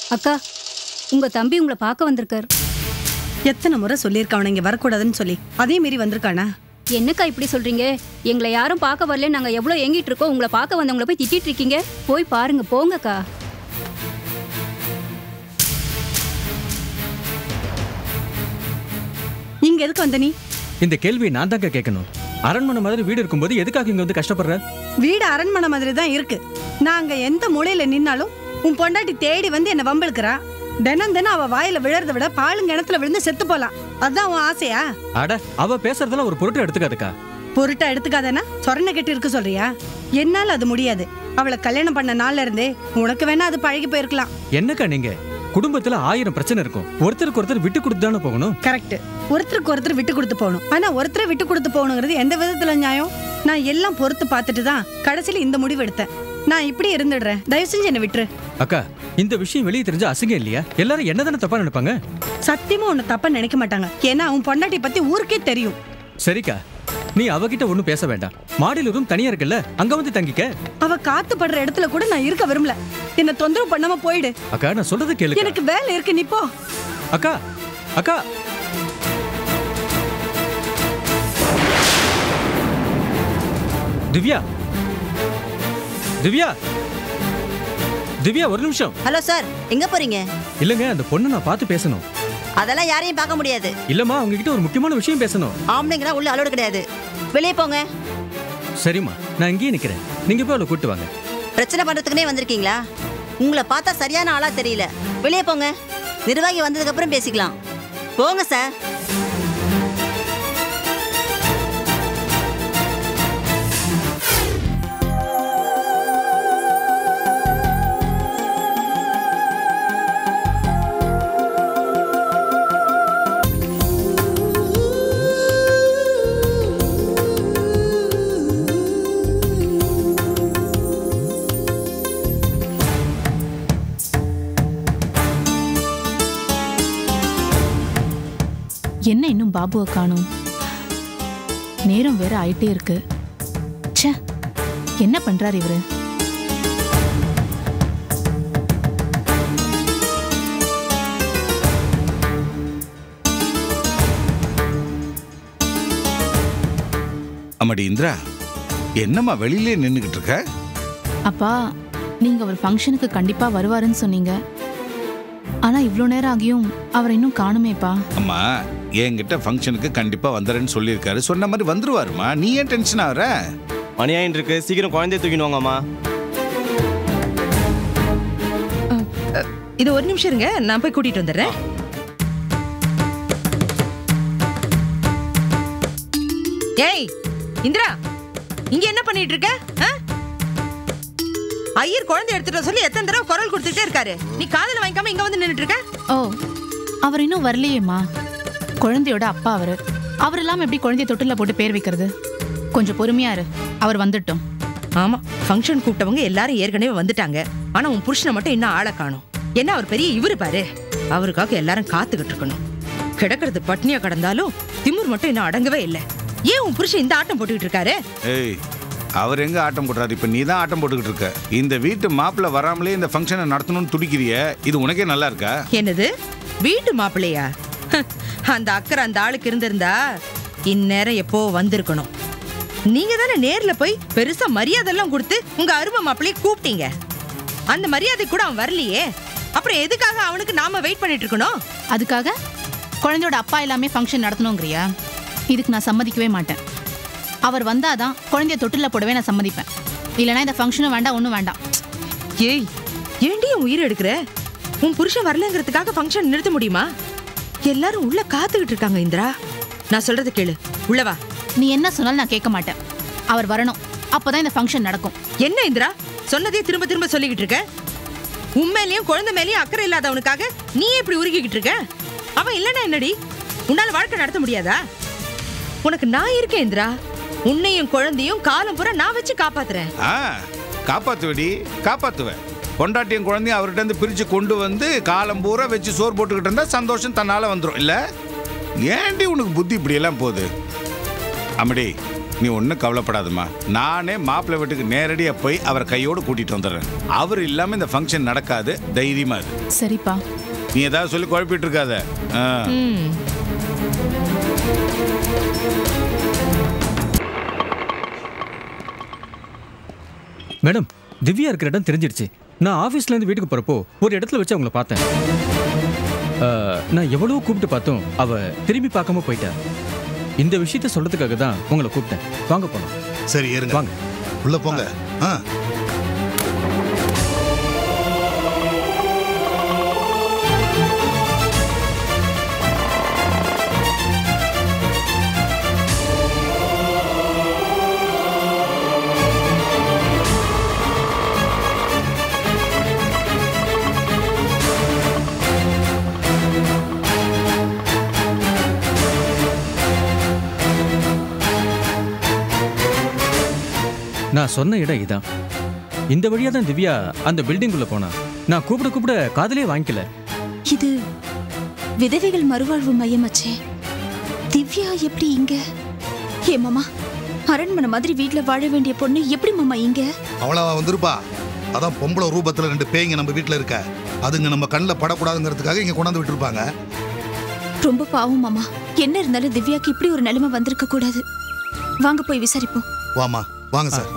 அக்கா உங்க தம்பி உங்களை பார்க்க வந்திருக்கார் எத்தனை முறை சொல்லியிருக்கான் அவனை இங்க வரக்கூடாதுன்னு சொல்லி அதே மீறி வந்திருக்கானா என்னக்கா இப்படி சொல்றீங்க எங்களை யாரும் பார்க்க வரல நாங்க எவ்வளவு ஏங்கிட்டு இருக்கோம் உங்களை பார்க்க வந்தவங்கள போய் திட்டிட்டு இருக்கீங்க போய் பாருங்க போங்கக்கா இங்க எதுக்கு வந்த நீ இந்த கேள்வியை நான் தாங்க கேட்கணும் அரண்மனை மாதிரி வீடு இருக்கும்போது எதுக்காக இங்க வந்து கஷ்டப்படுற வீடு அரண்மனை மாதிரி தான் இருக்கு நான் அங்க எந்த மூலையில நின்னாலும் உன் பொண்டாட்டி தேடி வந்து என்ன வம்பிழுக்கிறா தினம் தினம் அவ வாயில விழறத விட பாலுங்க கிணத்துல விழுந்து செத்து போலாம் அதான் உன் ஆசையா அட அவ பேசுறதெல்லாம் ஒரு பொருட்டு எடுத்துக்காதுக்கா பொருட்டா எடுத்துக்காதனா சொரண கெட்டு இருக்க சொல்றியா என்னால அது முடியாது அவளை கல்யாணம் பண்ண நாள்ல இருந்தே உனக்கு வேணா அது பழகி போயிருக்கலாம் என்னக்கா நீங்க குடும்பத்துல ஆயிரம் பிரச்சனை இருக்கும் ஒருத்தருக்கு ஒருத்தர் விட்டு கொடுத்து தானே போகணும் கரெக்ட் ஒருத்தருக்கு ஒருத்தர் விட்டு கொடுத்து போகணும் ஆனா ஒருத்தரை விட்டு கொடுத்து போகணுங்கிறது எந்த விதத்துல நியாயம் நான் எல்லாம் பொறுத்து பார்த்துட்டு தான் கடைசியில இந்த முடிவு எடுத்தேன் நான் இப்படி இருந்துடுறேன் தயவு செஞ்சு என்ன விட்டுரு அக்கா இந்த விஷயம் வெளியே தெரிஞ்சா அசிங்கம் இல்லையா எல்லாரும் என்னதானே தப்பா நினைப்பாங்க சத்தியமா உன்னை தப்பா நினைக்க மாட்டாங்க ஏன்னா உன் பொண்டாட்டி பத்தி ஊருக்கே தெரியும் சரிக்கா நீ அவகிட்ட ஒண்ணும் பேச வேண்டாம் மாடியில் ரூம் தனியா இருக்குல்ல அங்க வந்து தங்கிக்க அவ காத்து படுற இடத்துல கூட நான் இருக்க விரும்பல என்ன தொந்தரவு பண்ணாம போயிடு அக்கா நான் சொல்றது கேளு எனக்கு வேலை இருக்கு நீ போ அக்கா அக்கா திவ்யா திவ்யா திவ்யா ஒரு நிமிஷம் ஹலோ சார் எங்க போறீங்க இல்லங்க அந்த பொண்ணு நான் பார்த்து பேசணும் அதெல்லாம் யாரையும் பார்க்க முடியாது இல்லம்மா அவங்க கிட்ட ஒரு முக்கியமான விஷயம் பேசணும் ஆம்பளைங்கலாம் உள்ள அலோடு கிடையாது வெளியே போங்க சரிம்மா நான் இங்கேயே நிக்கிறேன் நீங்க போய் அவளை கூட்டு வாங்க பிரச்சனை பண்றதுக்குனே வந்திருக்கீங்களா உங்களை பார்த்தா சரியான ஆளா தெரியல வெளியே போங்க நிர்வாகி வந்ததுக்கு அப்புறம் பேசிக்கலாம் போங்க சார் என்ன இன்னும் பாபுவை காணும் நேரம் வேற ஆயிட்டே இருக்கு ச்சே என்ன பண்றாரு இவரு அம்மாடி இந்திரா என்னம்மா வெளியிலே நின்றுக்கிட்டு இருக்க அப்பா நீங்க அவர் ஃபங்க்ஷனுக்கு கண்டிப்பா வருவாருன்னு சொன்னீங்க ஆனா இவ்வளோ நேரம் ஆகியும் அவரை இன்னும் காணுமேப்பா அம்மா என்கிட்ட ஃபங்க்ஷனுக்கு கண்டிப்பா வந்துடுறேன்னு சொல்லியிருக்காரு சொன்ன மாதிரி வந்துருவாருமா நீ ஏன் டென்ஷன் ஆகுற மணி ஆயின்னு இருக்கு சீக்கிரம் குழந்தைய தூக்கின்னு வாங்கம்மா இது ஒரு நிமிஷம் இருங்க நான் போய் கூட்டிட்டு வந்துடுறேன் ஏய் இந்திரா இங்க என்ன பண்ணிட்டு இருக்க ஆ? ஐயர் குழந்தை எடுத்துட்டு வர சொல்லி எத்தனை தடவை குரல் கொடுத்துட்டே இருக்காரு நீ காதுல வாங்கிக்காம இங்க வந்து நின்னுட்டு இருக்க ஓ அவர் இன்னும் வரலையேம்மா குழந்தையோட அப்பா அவரு அவர் இல்லாம எப்படி குழந்தைய தொட்டில போட்டு பேர் வைக்கிறது கொஞ்சம் பொறுமையா இரு அவர் வந்துட்டோம் ஆமா ஃபங்க்ஷன் கூப்பிட்டவங்க எல்லாரும் ஏற்கனவே வந்துட்டாங்க ஆனா உன் புருஷனை மட்டும் இன்னும் ஆளை காணும் என்ன அவர் பெரிய இவரு பாரு அவருக்காக எல்லாரும் காத்துக்கிட்டு இருக்கணும் கிடக்கிறது பட்னியா கடந்தாலும் திமிர் மட்டும் இன்னும் அடங்கவே இல்லை ஏன் உன் புருஷன் இந்த ஆட்டம் போட்டுக்கிட்டு இருக்காரு ஏய் அவர் எங்க ஆட்டம் போடுறாரு இப்ப நீ தான் ஆட்டம் போட்டுக்கிட்டு இருக்க இந்த வீட்டு மாப்பிள்ளை வராமலே இந்த ஃபங்க்ஷனை நடத்தணும்னு துடிக்கிறிய இது உனக்கே நல்லா இருக்கா என்னது வீட்டு மாப்பிள்ளையா அந்த அக்கறை அந்த ஆளுக்கு இருந்திருந்தா இந்நேரம் எப்போ வந்திருக்கணும் நீங்க தானே நேர்ல போய் பெருசா மரியாதை எல்லாம் கொடுத்து உங்க அருமை மாப்பிள்ளைய கூப்பிட்டீங்க அந்த மரியாதை கூட அவன் வரலையே அப்புறம் எதுக்காக அவனுக்கு நாம வெயிட் பண்ணிட்டு இருக்கணும் அதுக்காக குழந்தையோட அப்பா எல்லாமே ஃபங்க்ஷன் நடத்தணுங்கிறியா இதுக்கு நான் சம்மதிக்கவே மாட்டேன் அவர் வந்தாதான் குழந்தைய தொட்டில போடவே நான் சம்மதிப்பேன் இல்லைனா இந்த ஃபங்க்ஷனும் வேண்டாம் ஒன்றும் வேண்டாம் ஏய் ஏண்டி உன் உயிர் எடுக்கிற உன் புருஷன் வரலங்கிறதுக்காக ஃபங்க்ஷன் நிறுத்த முடியுமா எல்லாரும் உள்ள காத்துக்கிட்டு இருக்காங்க இந்திரா நான் சொல்றது கேளு உள்ள வா நீ என்ன சொன்னாலும் நான் கேட்க மாட்டேன் அவர் வரணும் அப்போதான் இந்த ஃபங்க்ஷன் நடக்கும் என்ன இந்திரா சொன்னதே திரும்ப திரும்ப சொல்லிக்கிட்டு இருக்க உண்மையிலயும் குழந்தை மேலயும் அக்கறை இல்லாதவனுக்காக நீ இப்படி உருகிக்கிட்டு இருக்க அவன் இல்லைன்னா என்னடி உன்னால வாழ்க்கை நடத்த முடியாதா உனக்கு நான் இருக்கேன் இந்திரா உன்னையும் குழந்தையும் காலம் பூரா நான் வச்சு காப்பாத்துறேன் ஆ காப்பாத்துவடி காப்பாத்துவேன் பொண்டாட்டியும் குழந்தையும் அவர்கிட்ட இருந்து பிரிச்சு கொண்டு வந்து காலம் பூரா வச்சு சோறு போட்டுக்கிட்டு இருந்தா சந்தோஷம் தன்னால வந்துடும் இல்ல ஏன்டி உனக்கு புத்தி இப்படி எல்லாம் போகுது அம்மடி நீ ஒன்றும் கவலைப்படாதம்மா நானே மாப்பிள்ளை வீட்டுக்கு நேரடியாக போய் அவரை கையோடு கூட்டிகிட்டு வந்துடுறேன் அவர் இல்லாமல் இந்த ஃபங்க்ஷன் நடக்காது தைரியமாக இரு சரிப்பா நீ ஏதாவது சொல்லி குழப்பிட்டு இருக்காத ஆ ம் மேடம் திவ்யா இருக்கிற இடம் தெரிஞ்சிடுச்சு நான் ஆஃபீஸ்ல இருந்து வீட்டுக்கு போறப்போ ஒரு இடத்துல வச்சு அவங்கள பார்த்தேன் அஹ், நான் எவ்வளவோ கூப்பிட்டு பார்த்தோம் அவ திரும்பி பார்க்காம போயிட்டா இந்த விஷயத்த சொல்றதுக்காக தான் உங்களை கூப்பிட்டேன் வாங்க போலாம் சரி ஏறுங்க வாங்க உள்ள போங்க ஆ நான் சொன்ன இடம் இதான் இந்த வழியா தான் திவ்யா அந்த பில்டிங் உள்ள போனா நான் கூப்பிட கூப்பிட காதலே வாங்கிக்கல இது விதவைகள் மறுவாழ்வு மையமாச்சே திவ்யா எப்படி இங்க ஏ மாமா அரண்மனை மாதிரி வீட்ல வாழ வேண்டிய பொண்ணு எப்படி மாமா இங்க அவளாவா வந்திருப்பா அதான் பொம்பளை ரூபத்துல ரெண்டு பேய்ங்க நம்ம வீட்ல இருக்க அதுங்க நம்ம கண்ணில் படக்கூடாதுங்கிறதுக்காக இங்க கொண்டாந்து விட்டுருப்பாங்க ரொம்ப பாவம் மாமா என்ன இருந்தாலும் திவ்யாக்கு இப்படி ஒரு நிலைமை வந்திருக்க கூடாது வாங்க போய் விசாரிப்போம் வாமா வாங்க சார்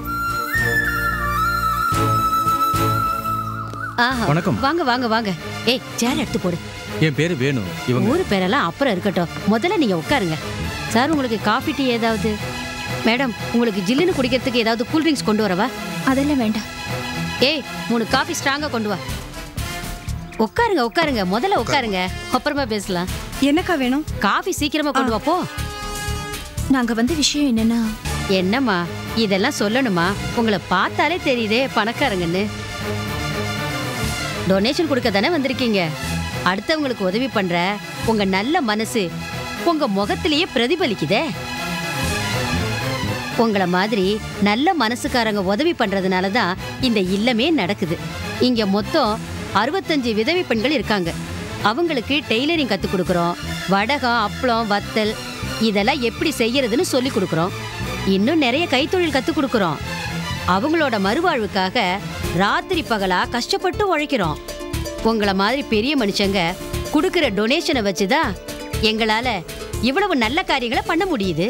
ஆஹா வணக்கம். வாங்க வாங்க வாங்க ஏய் சேர் எடுத்து போடு என் பேரு வேணு இவங்க ஊரு பேரெல்லாம் அப்புறம் இருக்கட்டும் முதல்ல நீங்க உட்காருங்க சார் உங்களுக்கு காஃபி டீ ஏதாவது மேடம் உங்களுக்கு ஜில்லுன்னு குடிக்கிறதுக்கு ஏதாவது கூல் ட்ரிங்க்ஸ் கொண்டு வரவா அதெல்லாம் வேண்டாம் ஏய் மூணு காஃபி ஸ்ட்ராங்கா கொண்டு வா உட்காருங்க உட்காருங்க முதல்ல உட்காருங்க அப்புறமா பேசலாம் என்னக்கா வேணும் காஃபி சீக்கிரமா கொண்டு வா போ நாங்க வந்த விஷயம் என்னன்னா என்னம்மா இதெல்லாம் சொல்லணுமா உங்களை பார்த்தாலே தெரியுதே பணக்காரங்கன்னு டொனேஷன் கொடுக்க தானே வந்திருக்கீங்க அடுத்தவங்களுக்கு உதவி பண்ற உங்க நல்ல மனசு உங்க முகத்திலேயே பிரதிபலிக்குதே உங்கள மாதிரி நல்ல மனசுக்காரங்க உதவி பண்றதுனால தான் இந்த இல்லமே நடக்குது இங்க மொத்தம் அறுபத்தஞ்சு விதவை பெண்கள் இருக்காங்க அவங்களுக்கு டெய்லரிங் கத்து கொடுக்குறோம் வடகம் அப்பளம் வத்தல் இதெல்லாம் எப்படி செய்யறதுன்னு சொல்லி கொடுக்குறோம் இன்னும் நிறைய கைத்தொழில் கத்து கொடுக்குறோம் அவங்களோட மறுவாழ்வுக்காக ராத்திரி பகலா கஷ்டப்பட்டு உழைக்கிறோம் உங்கள மாதிரி பெரிய மனுஷங்க கொடுக்கிற டொனேஷனை வச்சுதான் எங்களால இவ்வளவு நல்ல காரியங்களை பண்ண முடியுது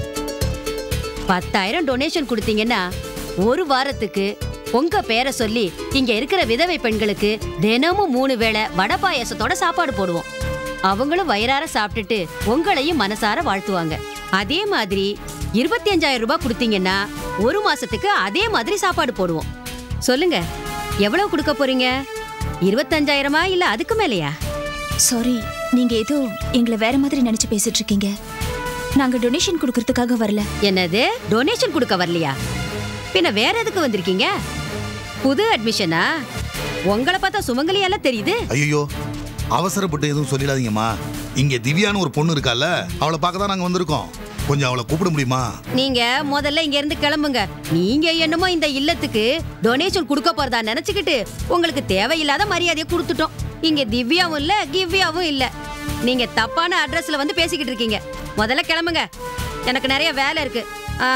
பத்தாயிரம் டொனேஷன் கொடுத்தீங்கன்னா ஒரு வாரத்துக்கு உங்க பேரை சொல்லி இங்க இருக்கிற விதவை பெண்களுக்கு தினமும் மூணு வேளை வடை பாயாசத்தோட சாப்பாடு போடுவோம் அவங்களும் வயிறார சாப்பிட்டுட்டு உங்களையும் மனசார வாழ்த்துவாங்க அதே மாதிரி இருபத்தி அஞ்சாயிரம் ரூபாய் கொடுத்தீங்கன்னா ஒரு மாசத்துக்கு அதே மாதிரி சாப்பாடு போடுவோம் சொல்லுங்க எவ்வளவு கொடுக்க போறீங்க இருபத்தஞ்சாயிரமா இல்ல அதுக்கு மேலயா சாரி நீங்க ஏதோ எங்களை வேற மாதிரி நினைச்சு பேசிட்டு இருக்கீங்க நாங்க டொனேஷன் கொடுக்கறதுக்காக வரல என்னது டொனேஷன் கொடுக்க வரலையா பின்ன வேற எதுக்கு வந்திருக்கீங்க புது அட்மிஷனா உங்களை பார்த்தா சுமங்கலியெல்லாம் தெரியுது ஐயோ அவசரப்பட்டு எதுவும் சொல்லிடாதீங்கம்மா இங்க திவ்யான்னு ஒரு பொண்ணு இருக்கால அவளை பார்க்க தான் நாங்க வந்திருக்கோம் கொஞ்சம் அவளை கூப்பிட முடியுமா நீங்க முதல்ல இங்க இருந்து கிளம்புங்க நீங்க என்னமோ இந்த இல்லத்துக்கு டொனேஷன் கொடுக்க போறதா நினைச்சுக்கிட்டு உங்களுக்கு தேவையில்லாத மரியாதையை கொடுத்துட்டோம் இங்க திவ்யாவும் இல்ல கிவ்யாவும் இல்ல நீங்க தப்பான அட்ரஸ்ல வந்து பேசிக்கிட்டு இருக்கீங்க முதல்ல கிளம்புங்க எனக்கு நிறைய வேலை இருக்கு ஆ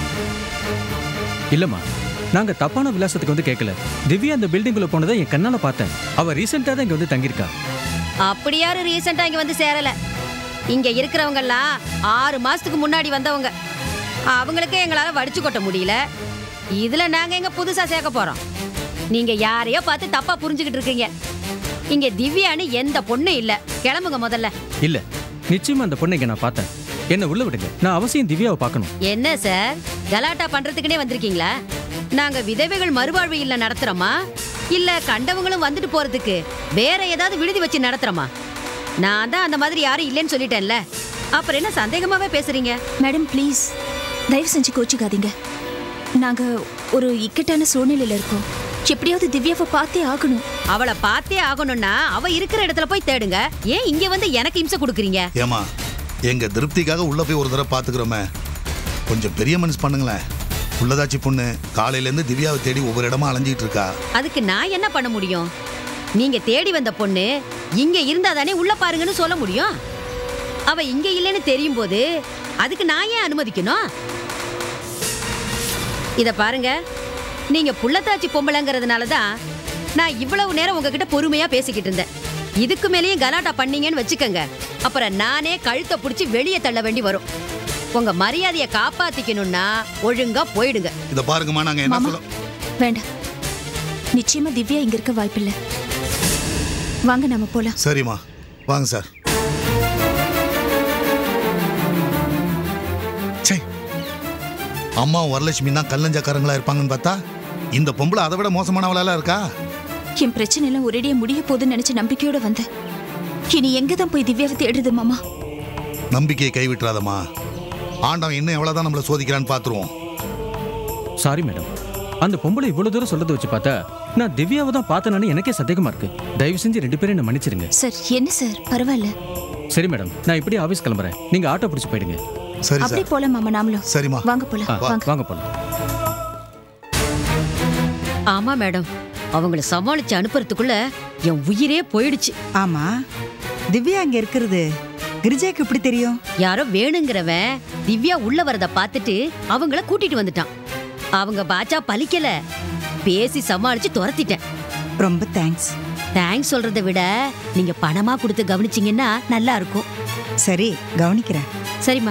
இல்லம்மா நாங்க தப்பான விலாசத்துக்கு வந்து கேட்கல திவ்யா அந்த பில்டிங்குள்ள போனதை என் கண்ணால பார்த்தேன் அவ ரீசெண்டா தான் இங்க வந்து தங்கியிருக்கா அப்படி யாரும் ரீசெண்டா இங்க வந்து சேரல இங்க இருக்கிறவங்க எல்லாம் ஆறு மாசத்துக்கு முன்னாடி வந்தவங்க அவங்களுக்கே எங்களால வடிச்சு கொட்ட முடியல இதுல நாங்க எங்க புதுசா சேர்க்க போறோம் நீங்க யாரையோ பார்த்து தப்பா புரிஞ்சுக்கிட்டு இருக்கீங்க இங்க திவ்யான்னு எந்த பொண்ணும் இல்ல கிளம்புங்க முதல்ல இல்ல நிச்சயமா அந்த பொண்ணை இங்க நான் பார்த்தேன் என்ன உள்ள விடுங்க நான் அவசியம் திவ்யாவை பார்க்கணும் என்ன சார் கலாட்டா பண்றதுக்குனே வந்திருக்கீங்களா நாங்க விதவைகள் மறுவாழ்வு இல்ல நடத்துறோமா இல்ல கண்டவங்களும் வந்துட்டு போறதுக்கு வேற ஏதாவது விடுதி வச்சு நடத்துறோமா நான் தான் அந்த மாதிரி யாரும் இல்லைன்னு சொல்லிட்டேன்ல அப்புறம் என்ன சந்தேகமாவே பேசுறீங்க மேடம் ப்ளீஸ் தயவு செஞ்சு கோச்சிக்காதீங்க நாங்க ஒரு இக்கட்டான சூழ்நிலையில இருக்கோம் எப்படியாவது திவ்யாவை பார்த்தே ஆகணும் அவளை பார்த்தே ஆகணும்னா அவ இருக்கிற இடத்துல போய் தேடுங்க ஏன் இங்க வந்து எனக்கு இம்சை கொடுக்குறீங்க ஏமா எங்க திருப்திக்காக உள்ள போய் ஒரு தடவை பாத்துக்கிறோமே கொஞ்சம் பெரிய மனசு பண்ணுங்களேன் உள்ளதாச்சி பொண்ணு காலையில இருந்து திவ்யாவை தேடி ஒவ்வொரு இடமா அலைஞ்சிட்டு இருக்கா அதுக்கு நான் என்ன பண்ண முடியும் நீங்க தேடி வந்த பொண்ணு இங்க இருந்தா தானே உள்ள பாருங்கன்னு சொல்ல முடியும் அவ இங்க இல்லைன்னு தெரியும் போது அதுக்கு நான் ஏன் அனுமதிக்கணும் இத பாருங்க நீங்க புள்ளத்தாச்சி பொம்பளைங்கிறதுனால தான் நான் இவ்வளவு நேரம் உங்ககிட்ட பொறுமையா பேசிக்கிட்டு இருந்தேன் இதுக்கு மேலேயும் கலாட்டா பண்ணீங்கன்னு வச்சுக்கோங்க அப்புறம் நானே கழுத்தை பிடிச்சி வெளியே தள்ள வேண்டி வரும் உங்க மரியாதையை காப்பாத்திக்கணும்னா ஒழுங்கா போயிடுங்க இதை பாருங்கம்மா நாங்க என்ன மாமா சொல்ல வேண்டாம் நிச்சயமா திவ்யா இங்க இருக்க வாய்ப்பில்லை வாங்க நம்ம போலாம் சரிம்மா வாங்க சார் சே அம்மாவும் வரலட்சுமி தான் கல்லஞ்சக்காரங்களா இருப்பாங்கன்னு பார்த்தா இந்த பொம்பளை அதை விட மோசமானவளாலாம் இருக்கா என் பிரச்சனை எல்லாம் ஒரேடியா முடிய போகுதுன்னு நினைச்ச நம்பிக்கையோட வந்தேன் இனி எங்க தான் போய் திவ்யாவை தேடுது மாமா நம்பிக்கையை கைவிட்டுறாதம்மா ஆண்டவன் இன்னும் எவ்வளவுதான் நம்மளை சோதிக்கிறான்னு பார்த்துருவோம் சாரி மேடம் அந்த பொம்பளை இவ்வளவு தூரம் சொல்றதை வச்சு பார்த்தா நான் திவ்யாவை தான் பார்த்தேன்னு எனக்கே சந்தேகமா இருக்கு தயவு செஞ்சு ரெண்டு பேரும் என்ன மன்னிச்சிருங்க சார் என்ன சார் பரவாயில்ல சரி மேடம் நான் இப்படி ஆபீஸ் கிளம்புறேன் நீங்க ஆட்டோ பிடிச்சு போயிடுங்க சரி அப்படி சார் போலாம் மாமா நாமளும் சரிம்மா வாங்க போலாம் ஆ, வாங்க வாங்க போலாம் ஆமா மேடம் அவங்கள சமாளிச்சு அனுப்புறதுக்குள்ள என் உயிரே போயிடுச்சு ஆமா திவ்யா அங்க இருக்கிறது கிரிஜாக்கு எப்படி தெரியும் யாரோ வேணுங்கிறவன் திவ்யா உள்ள வரத பார்த்துட்டு அவங்கள கூட்டிட்டு வந்துட்டான் அவங்க பாச்சா பலிக்கல பேசி சமாளிச்சு துரத்திட்டேன் ரொம்ப தேங்க்ஸ் தேங்க்ஸ் சொல்றதை விட நீங்க பணமா கொடுத்து கவனிச்சீங்கன்னா நல்லா இருக்கும் சரி கவனிக்கிறேன் சரிம்மா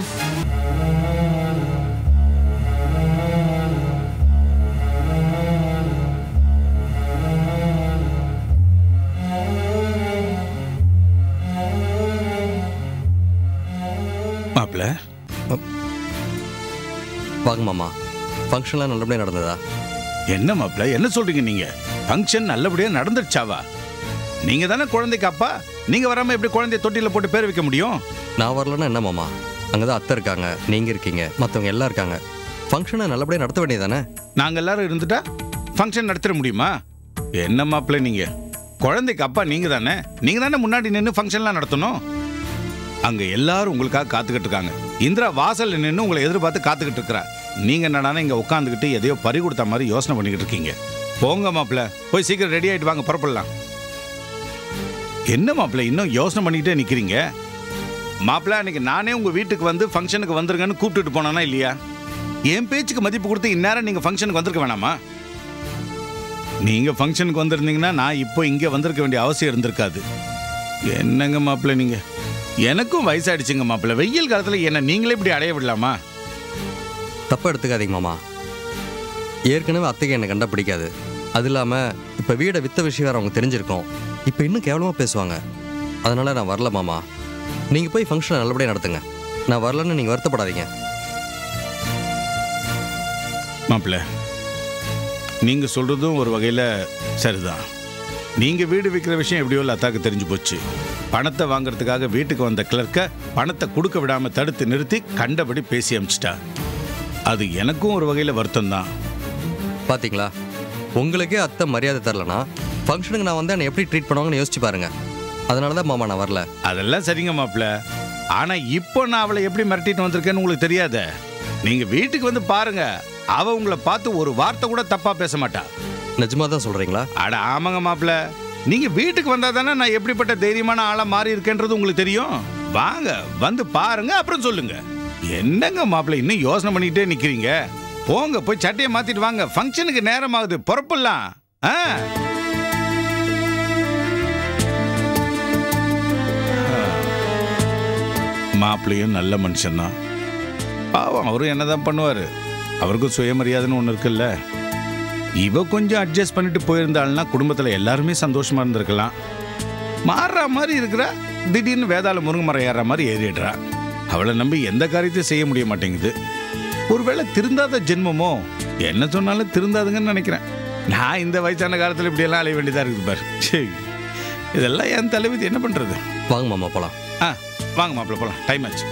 மாப்பிள்ள வாங்க மாமா ஃபங்க்ஷன்லாம் நல்லபடியாக நடந்ததா என்ன மாப்பிள்ள என்ன சொல்றீங்க நீங்க ஃபங்க்ஷன் நல்லபடியா நடந்துடுச்சாவா நீங்க தானே குழந்தைக்கு அப்பா நீங்க வராம எப்படி குழந்தைய தொட்டில போட்டு பேர் வைக்க முடியும் நான் வரலன்னா என்ன மாமா அங்கே தான் அத்தை இருக்காங்க நீங்கள் இருக்கீங்க மற்றவங்க எல்லாம் இருக்காங்க ஃபங்க்ஷனை நல்லபடியாக நடத்த வேண்டியதானே நாங்க எல்லாரும் இருந்துட்டா ஃபங்க்ஷன் நடத்திட முடியுமா என்ன மாப்பிள்ள நீங்க குழந்தைக்கு அப்பா நீங்க தானே நீங்க தானே முன்னாடி நின்று ஃபங்க்ஷன்லாம் நடத்தணும் அங்க எல்லாரும் உங்களுக்காக காத்துக்கிட்டு இருக்காங்க இந்திரா வாசல்ல நின்று உங்களை எதிர்பார்த்து காத்துக்கிட்டு இருக்கிறா நீங்க என்னடானா இங்க உட்காந்துக்கிட்டு எதையோ பறி கொடுத்த மாதிரி யோசனை பண்ணிக்கிட்டு இருக்கீங்க போங்க மாப்பிள்ள போய் சீக்கிரம் ரெடி ஆயிட்டு வாங்க புறப்படலாம் என்ன மாப்பிள்ள இன்னும் யோசனை பண்ணிக்கிட்டே நிக்கிறீங்க மாப்பிள்ள அன்னைக்கு நானே உங்க வீட்டுக்கு வந்து ஃபங்க்ஷனுக்கு வந்துருங்கன்னு கூப்பிட்டுட்டு போனானா இல்லையா என் பேச்சுக்கு மதிப்பு கொடுத்து இந்நேரம் நீங்க ஃபங்க்ஷனுக்கு வந்திருக்க வேணாமா நீங்க ஃபங்க்ஷனுக்கு வந்திருந்தீங்கன்னா நான் இப்போ இங்க வந்திருக்க வேண்டிய அவசியம் இருந்திருக்காது என்னங்க மாப்பிள்ள நீங்க எனக்கும் வயசாயிடுச்சுங்க மாப்பிள்ள வெயில் காலத்துல என்ன நீங்களே இப்படி அடைய விடலாமா தப்பாக எடுத்துக்காதீங்க மாமா ஏற்கனவே அத்தைக்கு என்னை கண்டா பிடிக்காது அது இல்லாமல் இப்போ வீடை வித்த விஷயம் வேறு அவங்க தெரிஞ்சிருக்கோம் இப்போ இன்னும் கேவலமாக பேசுவாங்க அதனால் நான் வரல மாமா நீங்கள் போய் ஃபங்க்ஷனை நல்லபடியாக நடத்துங்க நான் வரலன்னு நீங்கள் வருத்தப்படாதீங்க மாப்பிள்ள நீங்க சொல்றதும் ஒரு வகையில சரிதான் நீங்க வீடு விற்கிற விஷயம் எப்படியோ அத்தாக்கு தெரிஞ்சு போச்சு பணத்தை வாங்குறதுக்காக வீட்டுக்கு வந்த கிளர்க்க பணத்தை கொடுக்க விடாம தடுத்து நிறுத்தி கண்டபடி பேசி அமிச்சிட்டா அது எனக்கும் ஒரு வகையில வருத்தம் தான் பார்த்தீங்களா உங்களுக்கே அத்தை மரியாதை தரலனா ஃபங்க்ஷனுக்கு நான் வந்து என்னை எப்படி ட்ரீட் பண்ணுவாங்கன்னு யோசிச்சு பாருங்க அதனால தான் மாமா நான் வரல அதெல்லாம் சரிங்க மாப்பிள்ள ஆனா இப்போ நான் அவளை எப்படி மிரட்டிட்டு வந்திருக்கேன்னு உங்களுக்கு தெரியாதே நீங்க வீட்டுக்கு வந்து பாருங்க அவ உங்களை பார்த்து ஒரு வார்த்தை கூட தப்பா பேச மாட்டா நிஜமாக தான் சொல்கிறீங்களா அட ஆமாங்க மாப்பிள்ள நீங்க வீட்டுக்கு வந்தா தானே நான் எப்படிப்பட்ட தைரியமான ஆளா மாறி இருக்கேன்றது உங்களுக்கு தெரியும் வாங்க வந்து பாருங்க அப்புறம் சொல்லுங்க என்னங்க மாப்பிள்ள இன்னும் யோசனை பண்ணிக்கிட்டே நிக்கிறீங்க போங்க போய் சட்டையை மாத்திட்டு வாங்க ஃபங்க்ஷனுக்கு நேரம் ஆகுது புறப்படலாம் ஆ மாப்பிள்ளையும் நல்ல மனுஷன்தான் பாவம் அவரும் என்னதான் பண்ணுவாரு அவருக்கும் சுயமரியாதைன்னு ஒன்று இருக்குல்ல இவ கொஞ்சம் அட்ஜஸ்ட் பண்ணிட்டு போயிருந்தாள்னா குடும்பத்தில் எல்லாருமே சந்தோஷமா இருந்திருக்கலாம் மாறுற மாதிரி இருக்கிறா திடீர்னு வேதாள முருங்கை மரம் ஏறுற மாதிரி ஏறிடுறா அவளை நம்பி எந்த காரியத்தையும் செய்ய முடிய மாட்டேங்குது ஒருவேளை திருந்தாத ஜென்மமோ என்ன சொன்னாலும் திருந்தாதுங்கன்னு நினைக்கிறேன் நான் இந்த வயசான காலத்தில் இப்படியெல்லாம் அலைய வேண்டியதாக இருக்குது பாரு சீ. இதெல்லாம் என் தலைவிதி என்ன பண்ணுறது வாங்க மாமா போகலாம் ஆ வாங்க மாப்பிள்ள போகலாம் டைம் ஆச்சு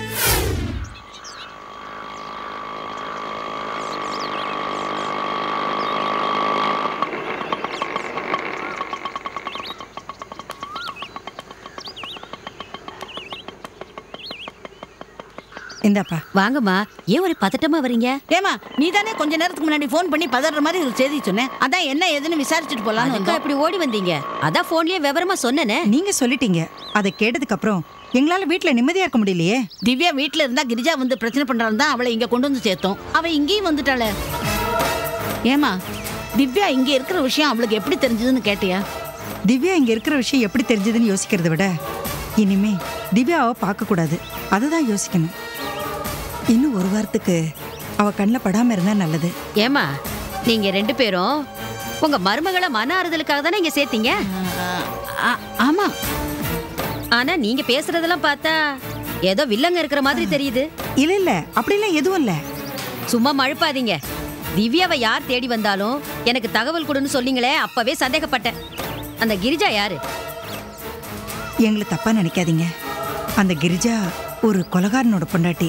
இந்தாப்பா வாங்கம்மா ஏன் ஒரு பதட்டமா வரீங்க ஏமா நீ தானே கொஞ்ச நேரத்துக்கு முன்னாடி ஃபோன் பண்ணி பதற மாதிரி ஒரு செய்தி சொன்னேன் அதான் என்ன ஏதுன்னு விசாரிச்சுட்டு போலான்னு அதுக்கா வந்தோம் இப்படி ஓடி வந்தீங்க அதான் போன்லயே விவரமா சொன்னேனே நீங்க சொல்லிட்டீங்க அதை கேட்டதுக்கு அப்புறம் எங்களால வீட்ல நிம்மதியா இருக்க முடியலையே திவ்யா வீட்ல இருந்தா கிரிஜா வந்து பிரச்சனை பண்றான்னு தான் அவளை இங்க கொண்டு வந்து சேர்த்தோம் அவ இங்கேயும் வந்துட்டாளே ஏமா திவ்யா இங்க இருக்கிற விஷயம் அவளுக்கு எப்படி தெரிஞ்சதுன்னு கேட்டியா திவ்யா இங்க இருக்கிற விஷயம் எப்படி தெரிஞ்சதுன்னு யோசிக்கிறத விட இனிமே திவ்யாவை பார்க்கக்கூடாது அதை தான் யோசிக்கணும் இன்னும் ஒரு வாரத்துக்கு அவ கண்ணில் படாம இருந்தா நல்லது ஏமா நீங்க ரெண்டு பேரும் உங்க மருமகளை மன ஆறுதலுக்காக தானே இங்க சேர்த்தீங்க ஆமா ஆனா நீங்க பேசுறதெல்லாம் பார்த்தா ஏதோ வில்லங்க இருக்கிற மாதிரி தெரியுது இல்ல இல்ல அப்படிலாம் எதுவும் இல்ல சும்மா மழுப்பாதீங்க திவ்யாவை யார் தேடி வந்தாலும் எனக்கு தகவல் கொடுன்னு சொன்னீங்களே அப்பவே சந்தேகப்பட்டேன் அந்த கிரிஜா யாரு எங்களை தப்பா நினைக்காதீங்க அந்த கிரிஜா ஒரு கொலகாரனோட பொண்டாட்டி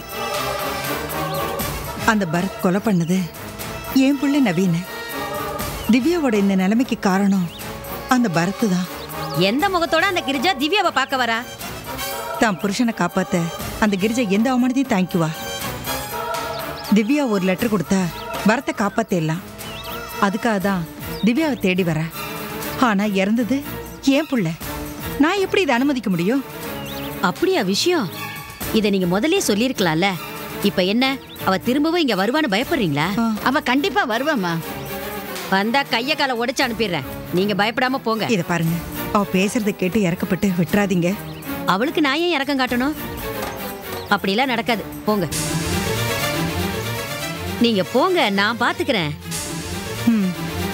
அந்த பரத் கொலை பண்ணது என் பிள்ளை நவீன் திவ்யாவோட இந்த நிலைமைக்கு காரணம் அந்த பரத் தான் எந்த முகத்தோட அந்த கிரிஜா திவ்யாவை பார்க்க வரா தான் புருஷனை காப்பாத்த அந்த கிரிஜா எந்த அவமானத்தையும் தாங்கிக்குவா திவ்யா ஒரு லெட்டர் கொடுத்தா பரத்தை காப்பாத்திடலாம் அதுக்காக தான் திவ்யாவை தேடி வர ஆனா இறந்தது ஏன் புள்ள நான் எப்படி இதை அனுமதிக்க முடியும் அப்படியா விஷயம் இத நீங்க முதல்லயே சொல்லியிருக்கலாம்ல இப்ப என்ன அவ திரும்பவும் இங்க வருவான்னு பயப்படுறீங்களா அவ கண்டிப்பா வருவாம்மா வந்தா கைய காலை உடைச்சு அனுப்பிடுறேன் நீங்க பயப்படாம போங்க இத பாருங்க அவ பேசுறத கேட்டு இறக்கப்பட்டு விட்டுறாதீங்க அவளுக்கு நான் ஏன் இறக்கம் காட்டணும் அப்படிலாம் நடக்காது போங்க நீங்க போங்க நான் பாத்துக்கிறேன் ம்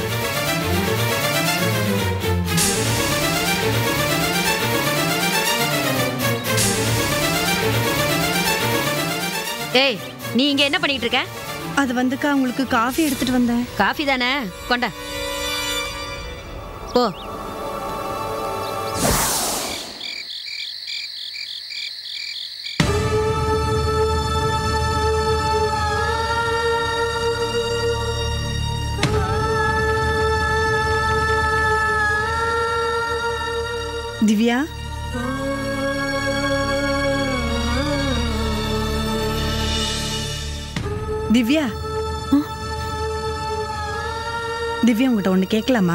ஏய் நீ இங்க என்ன பண்ணிட்டு இருக்க அது வந்துக்கா உங்களுக்கு காஃபி எடுத்துட்டு வந்தேன் காஃபி தானே கொண்டா போ திவ்யா திவ்யா திவ்யா உங்ககிட்ட ஒண்ணு கேட்கலாமா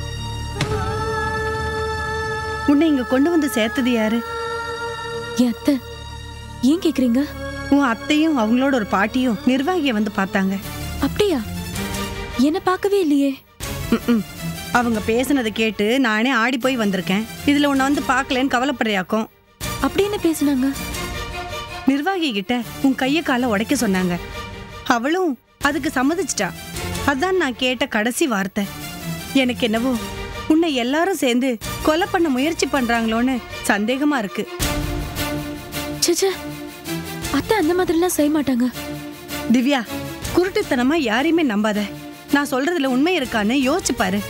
உன்னை இங்க கொண்டு வந்து சேர்த்தது யாரு என் அத்தை ஏன் கேக்குறீங்க உன் அத்தையும் அவங்களோட ஒரு பாட்டியும் நிர்வாகியை வந்து பார்த்தாங்க அப்படியா என்ன பார்க்கவே இல்லையே ம்ம். அவங்க பேசுனதை கேட்டு நானே ஆடி போய் வந்திருக்கேன் இதுல உன்னை வந்து பார்க்கலன்னு கவலைப்படுறியாக்கும் அப்படி என்ன பேசுனாங்க நிர்வாகி கிட்ட உன் கைய காலை உடைக்க சொன்னாங்க அவளும் அதுக்கு சம்மதிச்சிட்டா அதான் நான் கேட்ட கடைசி வார்த்தை எனக்கு என்னவோ உன்னை எல்லாரும் சேர்ந்து கொலை பண்ண முயற்சி பண்றாங்களோன்னு சந்தேகமா இருக்கு ச்சே அத்தை அந்த மாதிரிலாம் செய்ய மாட்டாங்க திவ்யா குருட்டுத்தனமா யாரையுமே நம்பாத நான் சொல்றதுல உண்மை இருக்கான்னு யோசிச்சு பாரு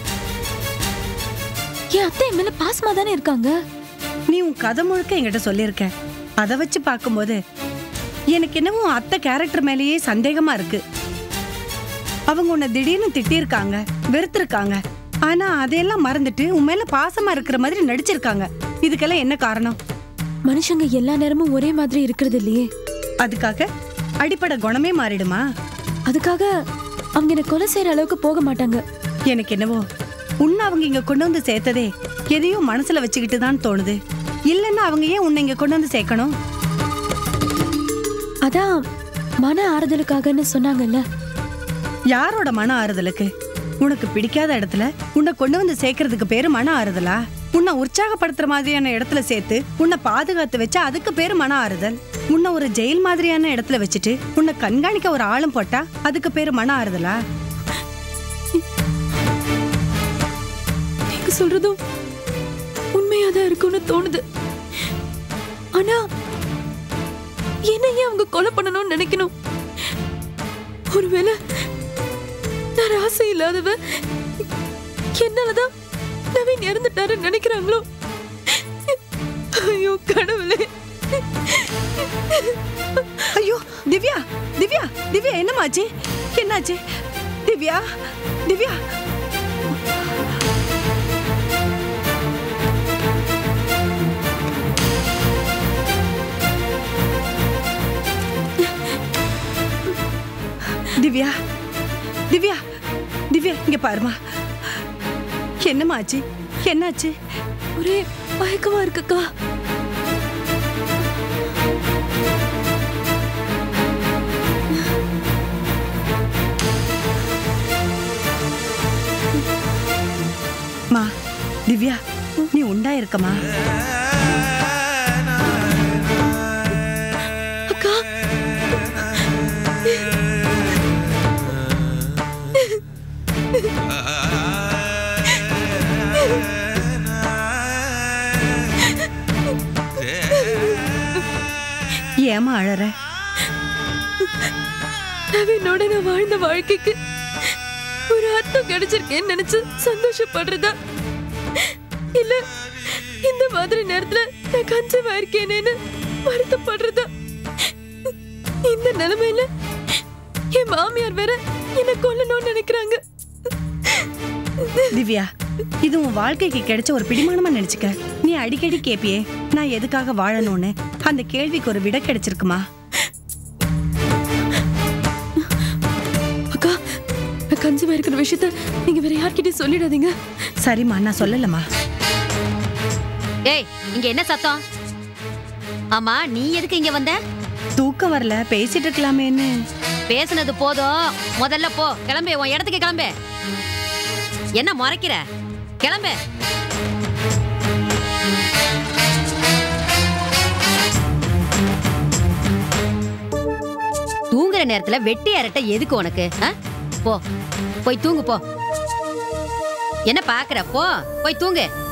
என் அத்தை என் மேல பாசமா தானே இருக்காங்க நீ உன் கதை முழுக்க என்கிட்ட சொல்லியிருக்க அதை வச்சு பார்க்கும்போது எனக்கு என்னவோ உன் அத்தை கேரக்டர் மேலேயே சந்தேகமா இருக்கு அவங்க உன்னை திடீர்னு திட்டியிருக்காங்க வெறுத்திருக்காங்க ஆனா அதையெல்லாம் மறந்துட்டு உன் மேல பாசமா இருக்கிற மாதிரி நடிச்சிருக்காங்க இதுக்கெல்லாம் என்ன காரணம் மனுஷங்க எல்லா நேரமும் ஒரே மாதிரி இருக்கிறது இல்லையே அதுக்காக அடிப்படை குணமே மாறிடுமா அதுக்காக அவங்க என்ன கொலை செய்யற அளவுக்கு போக மாட்டாங்க எனக்கு என்னவோ உன்னை அவங்க இங்க கொண்டு வந்து சேர்த்ததே எதையோ மனசுல வச்சுக்கிட்டு தான் தோணுது இல்லைன்னா அவங்க ஏன் உன்னை இங்க கொண்டு வந்து சேர்க்கணும் அதான் மன ஆறுதலுக்காகன்னு சொன்னாங்கல்ல யாரோட மன ஆறுதலுக்கு உனக்கு பிடிக்காத இடத்துல உன்னை கொண்டு வந்து சேர்க்கறதுக்கு பேரு மன ஆறுதலா உன்னை உற்சாகப்படுத்துற மாதிரியான இடத்துல சேர்த்து உன்னை பாதுகாத்து வச்சா அதுக்கு பேரு மன ஆறுதல் உன்னை ஒரு ஜெயில் மாதிரியான இடத்துல வச்சுட்டு உன்னை கண்காணிக்க ஒரு ஆளும் போட்டா அதுக்கு பேரு மன ஆறுதலா நீங்க சொல்றதும் உண்மையாதான் இருக்கும்னு தோணுது ஆனா என்ன ஏன் அவங்க கொலை பண்ணணும்னு நினைக்கணும் ஒருவேளை நான் ராசி இல்லாதவ என்னாலதான் நவீன் இறந்துட்டாருன்னு நினைக்கிறாங்களோ ஐயோ கடவுளே ஐயோ திவ்யா திவ்யா திவ்யா என்னமாச்சு என்னாச்சு திவ்யா திவ்யா திவ்யா திவ்யா திவ்யா இங்க பாருமா என்னமாச்சு என்னாச்சு ஒரே மயக்கமா இருக்குக்கா திவ்யா நீ உண்டா இருக்கமா அக்கா ஏமா அழற நவீனோட நான் வாழ்ந்த வாழ்க்கைக்கு ஒரு அர்த்தம் கிடைச்சிருக்கேன்னு நினைச்சு சந்தோஷப்படுறதா இல்ல இந்த மாதிரி நேரத்துல நான் கன்சீவ் ஆயிருக்கேனேன்னு வருத்தப்படுறதா இந்த நிலைமையில என் மாமியார் வேற என்ன கொல்லணும்னு நினைக்கிறாங்க திவ்யா இது உன் வாழ்க்கைக்கு கிடைச்ச ஒரு பிடிமானமா நினைச்சுக்க நீ அடிக்கடி கேப்பியே நான் எதுக்காக வாழணும்னு அந்த கேள்விக்கு ஒரு விட கிடைச்சிருக்குமா அக்கா நான் கன்சீவ் இருக்கிற விஷயத்த நீங்க வேற யார்கிட்டயும் சொல்லிடாதீங்க சரிம்மா நான் சொல்லலம்மா ஏய் இங்க என்ன சத்தம் ஆமா நீ எதுக்கு இங்க வந்த தூக்கம் வரல பேசிட்டு இருக்கலாமேன்னு பேசுனது போதும் முதல்ல போ கிளம்பு உன் இடத்துக்கு கிளம்பு என்ன முறைக்கிற கிளம்பு தூங்குற நேரத்துல வெட்டி அரட்டை எதுக்கு உனக்கு ஆ? போ போய் தூங்கு போ என்ன பாக்குற போ போய் தூங்கு